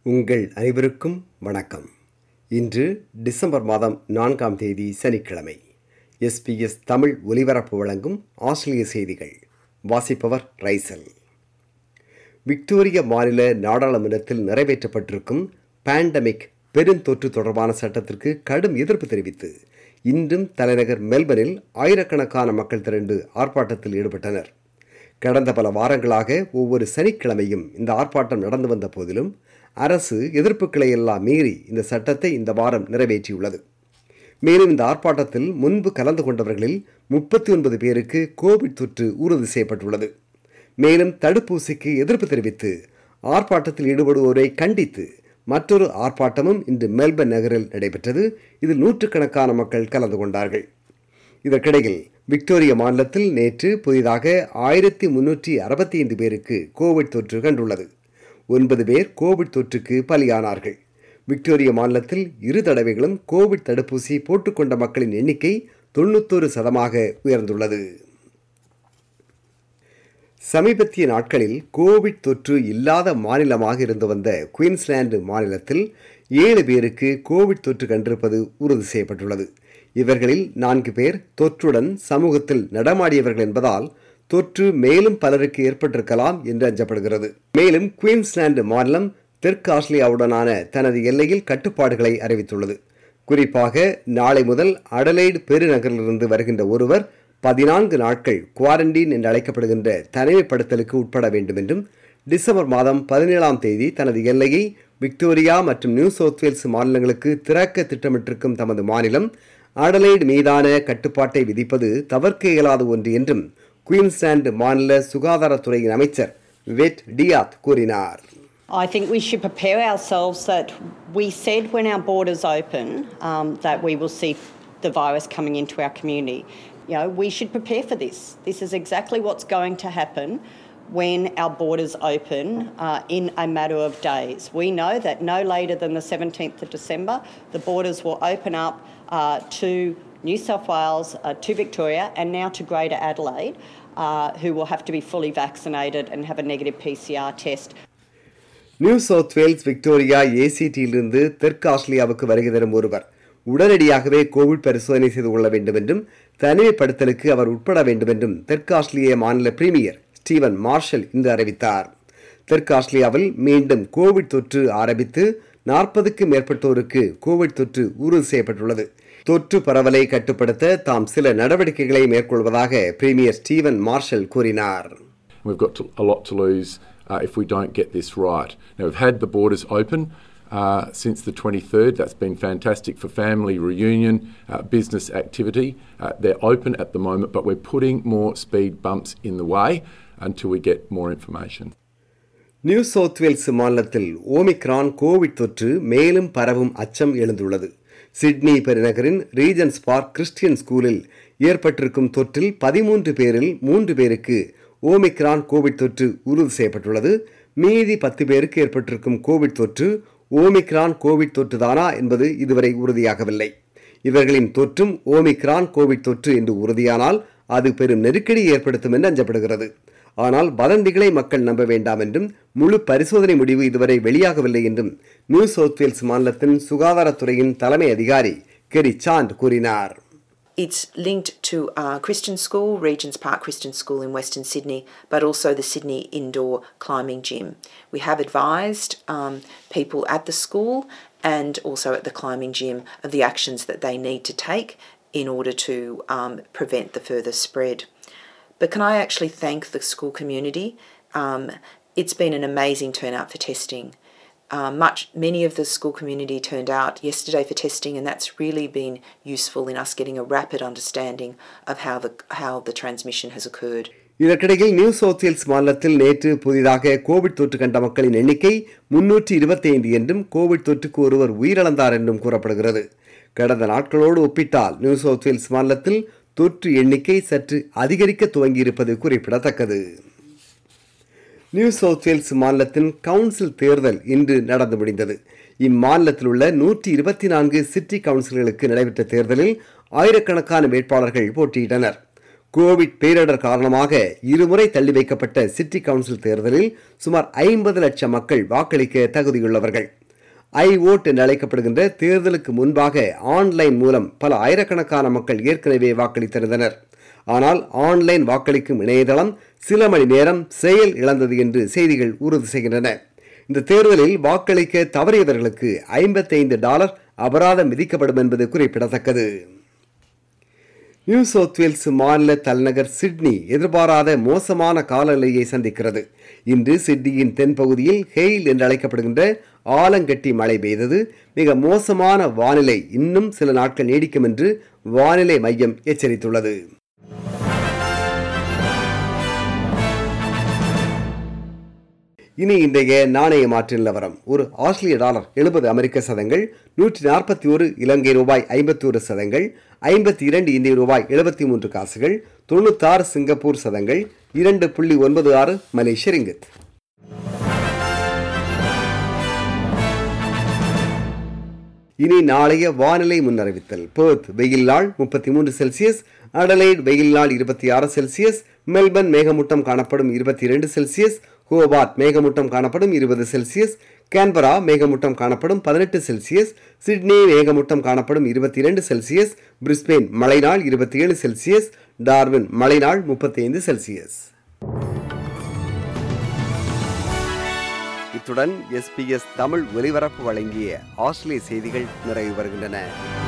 உங்கள் அனைவருக்கும் வணக்கம் இன்று டிசம்பர் மாதம் நான்காம் தேதி சனிக்கிழமை எஸ்பிஎஸ் தமிழ் ஒலிபரப்பு வழங்கும் ஆஸ்திரேலிய செய்திகள் வாசிப்பவர் ரைசல் விக்டோரிய மாநில நாடாளுமன்றத்தில் நிறைவேற்றப்பட்டிருக்கும் பேண்டமிக் பெருந்தொற்று தொடர்பான சட்டத்திற்கு கடும் எதிர்ப்பு தெரிவித்து இன்றும் தலைநகர் மெல்பர்னில் ஆயிரக்கணக்கான மக்கள் திரண்டு ஆர்ப்பாட்டத்தில் ஈடுபட்டனர் கடந்த பல வாரங்களாக ஒவ்வொரு சனிக்கிழமையும் இந்த ஆர்ப்பாட்டம் நடந்து வந்த போதிலும் அரசு எதிர்ப்புகளை எல்லாம் மீறி இந்த சட்டத்தை இந்த வாரம் நிறைவேற்றியுள்ளது மேலும் இந்த ஆர்ப்பாட்டத்தில் முன்பு கலந்து கொண்டவர்களில் முப்பத்தி ஒன்பது பேருக்கு கோவிட் தொற்று உறுதி செய்யப்பட்டுள்ளது மேலும் தடுப்பூசிக்கு எதிர்ப்பு தெரிவித்து ஆர்ப்பாட்டத்தில் ஈடுபடுவோரை கண்டித்து மற்றொரு ஆர்ப்பாட்டமும் இன்று மெல்பர்ன் நகரில் நடைபெற்றது இதில் நூற்றுக்கணக்கான மக்கள் கலந்து கொண்டார்கள் இதற்கிடையில் விக்டோரியா மாநிலத்தில் நேற்று புதிதாக ஆயிரத்தி முன்னூற்றி அறுபத்தி ஐந்து பேருக்கு கோவிட் தொற்று கண்டுள்ளது ஒன்பது பேர் கோவிட் தொற்றுக்கு பலியானார்கள் விக்டோரியா மாநிலத்தில் இரு தடவைகளும் கோவிட் தடுப்பூசி போட்டுக்கொண்ட மக்களின் எண்ணிக்கை தொண்ணூத்தொரு சதமாக உயர்ந்துள்ளது சமீபத்திய நாட்களில் கோவிட் தொற்று இல்லாத மாநிலமாக இருந்து வந்த குயின்ஸ்லாந்து மாநிலத்தில் ஏழு பேருக்கு கோவிட் தொற்று கண்டிருப்பது உறுதி செய்யப்பட்டுள்ளது இவர்களில் நான்கு பேர் தொற்றுடன் சமூகத்தில் நடமாடியவர்கள் என்பதால் தொற்று மேலும் பலருக்கு ஏற்பட்டிருக்கலாம் என்று அஞ்சப்படுகிறது மேலும் குயின்ஸ்லாந்து மாநிலம் தெற்கு ஆஸ்திரேலியாவுடனான தனது எல்லையில் கட்டுப்பாடுகளை அறிவித்துள்ளது குறிப்பாக நாளை முதல் அடலைடு பெருநகரிலிருந்து வருகின்ற ஒருவர் பதினான்கு நாட்கள் குவாரண்டீன் என்று அழைக்கப்படுகின்ற தனிமைப்படுத்தலுக்கு உட்பட வேண்டும் என்றும் டிசம்பர் மாதம் பதினேழாம் தேதி தனது எல்லையை விக்டோரியா மற்றும் நியூ சவுத் வேல்ஸ் மாநிலங்களுக்கு திறக்க திட்டமிட்டிருக்கும் தமது மாநிலம் அடலைடு மீதான கட்டுப்பாட்டை விதிப்பது தவிர்க்க இயலாத ஒன்று என்றும் குயின்ஸ்லாந்து மாநில சுகாதாரத்துறையின் அமைச்சர் வெட் டியாத் கூறினார் I think we should prepare ourselves that we said when our borders open um, that we will see the virus coming into our community. You know, we should prepare for this. This is exactly what's going to happen when our borders open uh, in a matter of days. We know that no later than the 17th of December, the borders will open up uh, to New South Wales, uh, to Victoria, and now to Greater Adelaide, uh, who will have to be fully vaccinated and have a negative PCR test. New South Wales Victoria ஏசிடியிலிருந்து தெற்கு ஆஸ்திரேலியாவுக்கு வருகை தரும் ஒருவர் உடனடியாகவே Covid பரிசோதனை செய்து கொள்ள வேண்டும் என்றும் தனிமைப்படுத்தலுக்கு அவர் உட்பட வேண்டும் என்றும் தெற்கு ஆஸ்திரேலிய மாநில பிரீமியர் ஸ்டீவன் மார்ஷல் இன்று அறிவித்தார் தெற்கு ஆஸ்திரேலியாவில் மீண்டும் கோவிட் தொற்று ஆரம்பித்து நாற்பதுக்கும் மேற்பட்டோருக்கு கோவிட் தொற்று உறுதி செய்யப்பட்டுள்ளது தொற்று பரவலை கட்டுப்படுத்த தாம் சில நடவடிக்கைகளை மேற்கொள்வதாக பிரீமியர் ஸ்டீவன் மார்ஷல் கூறினார் We've got to, a lot to lose uh, if we don't get this right. Now, we've had the borders open uh, since the 23rd. That's been fantastic for family reunion, uh, business activity. Uh, they're open at the moment, but we're putting more speed bumps in the way until we get more information. New South Wales மாநிலத்தில் Omicron covid தொற்று மேலும் பரவும் அச்சம் எழுந்துள்ளது Sydney பெருநகரின் Regents Park Christian ஸ்கூலில் ஏற்பட்டிருக்கும் தொற்றில் பதிமூன்று பேரில் மூன்று பேருக்கு ஓமிக்ரான் கோவிட் தொற்று உறுதி செய்யப்பட்டுள்ளது மீதி பத்து பேருக்கு ஏற்பட்டிருக்கும் கோவிட் தொற்று ஓமிக்ரான் கோவிட் தொற்று தானா என்பது இதுவரை உறுதியாகவில்லை இவர்களின் தொற்றும் ஓமிக்ரான் கோவிட் தொற்று என்று உறுதியானால் அது பெரும் நெருக்கடி ஏற்படுத்தும் என்று அஞ்சப்படுகிறது ஆனால் வதந்திகளை மக்கள் நம்ப வேண்டாம் என்றும் முழு பரிசோதனை முடிவு இதுவரை வெளியாகவில்லை என்றும் நியூ சவுத் வேல்ஸ் மாநிலத்தின் சுகாதாரத்துறையின் தலைமை அதிகாரி கெரி சாண்ட் கூறினார் It's linked to uh, Christian School, Regents Park Christian School in Western Sydney, but also the Sydney Indoor Climbing Gym. We have advised um, people at the school and also at the climbing gym of the actions that they need to take in order to um, prevent the further spread. But can I actually thank the school community? Um, it's been an amazing turnout for testing. Uh, much many of the school community turned out yesterday for testing, and that's really been useful in us getting a rapid understanding of how the how the transmission has occurred. இதற்கிடையில் New South Wales மாநிலத்தில் நேற்று புதிதாக Covid தொற்று கண்ட மக்களின் எண்ணிக்கை முன்னூற்றி இருபத்தி ஐந்து என்றும் கோவிட் தொற்றுக்கு ஒருவர் உயிரிழந்தார் என்றும் கூறப்படுகிறது கடந்த நாட்களோடு ஒப்பிட்டால் நியூ சவுத் வேல்ஸ் மாநிலத்தில் தொற்று எண்ணிக்கை சற்று அதிகரிக்க துவங்கியிருப்பது குறிப்பிடத்தக்கது நியூ சவுத் வேல்ஸ் மாநிலத்தின் கவுன்சில் தேர்தல் இன்று நடந்து முடிந்தது இம்மாநிலத்தில் உள்ள நூற்றி இருபத்தி நான்கு சிட்டி கவுன்சில்களுக்கு நடைபெற்ற தேர்தலில் ஆயிரக்கணக்கான வேட்பாளர்கள் போட்டியிட்டனர் கோவிட் பேரிடர் காரணமாக இருமுறை தள்ளி வைக்கப்பட்ட சிட்டி கவுன்சில் தேர்தலில் சுமார் ஐம்பது லட்சம் மக்கள் வாக்களிக்க தகுதியுள்ளவர்கள் ஐ ஓட் என்று அழைக்கப்படுகின்ற தேர்தலுக்கு முன்பாக ஆன்லைன் மூலம் பல ஆயிரக்கணக்கான மக்கள் ஏற்கனவே வாக்களித்திருந்தனர் ஆனால் ஆன்லைன் வாக்களிக்கும் இணையதளம் சில மணி நேரம் செயல் இழந்தது என்று செய்திகள் உறுதி செய்கின்றன இந்த தேர்தலில் வாக்களிக்க தவறியவர்களுக்கு ஐம்பத்தைந்து டாலர் அபராதம் விதிக்கப்படும் என்பது குறிப்பிடத்தக்கது நியூ சவுத் வேல்ஸ் மாநில தலைநகர் சிட்னி எதிர்பாராத மோசமான காலநிலையை சந்திக்கிறது இன்று சிட்னியின் தென்பகுதியில் ஹெயில் என்று அழைக்கப்படுகின்ற ஆலங்கட்டி மழை பெய்தது மிக மோசமான வானிலை இன்னும் சில நாட்கள் நீடிக்கும் என்று வானிலை மையம் எச்சரித்துள்ளது இனி இன்றைய நாணய மாற்று நிலவரம் ஒரு ஆஸ்திரேலிய டாலர் எழுபது அமெரிக்க சதங்கள் நூற்றி நாற்பத்தி ஒரு இலங்கை ரூபாய் ஐம்பத்தி ஒரு சதங்கள் ஐம்பத்தி இரண்டு இந்திய ரூபாய் எழுபத்தி மூன்று காசுகள் தொண்ணூத்தாறு சிங்கப்பூர் சதங்கள் இரண்டு புள்ளி ஒன்பது ஆறு மலேசிய ரிங்கித் இனி நாளைய வானிலை முன்னறிவித்தல் பெர்த் வெயில் நாள் முப்பத்தி மூன்று செல்சியஸ் அடலைட் வெயில் நாள் இருபத்தி ஆறு செல்சியஸ் மெல்பர்ன் மேகமூட்டம் காணப்படும் இருபத்தி இரண்டு செல்சியஸ் ஹோபார்ட் மேகமூட்டம் காணப்படும் இருபது செல்சியஸ் கேன்பரா மேகமூட்டம் காணப்படும் பதினெட்டு செல்சியஸ் சிட்னி மேகமூட்டம் காணப்படும் இருபத்தி இரண்டு செல்சியஸ் பிரிஸ்பெயின் மழைநாள் இருபத்தி ஏழு செல்சியஸ் டார்வின் மழைநாள் முப்பத்தி ஐந்து செல்சியஸ் இத்துடன் எஸ்பிஎஸ் தமிழ் ஒலிபரப்பு வழங்கிய ஆஸ்திரேலிய செய்திகள் நிறைவு வருகின்றன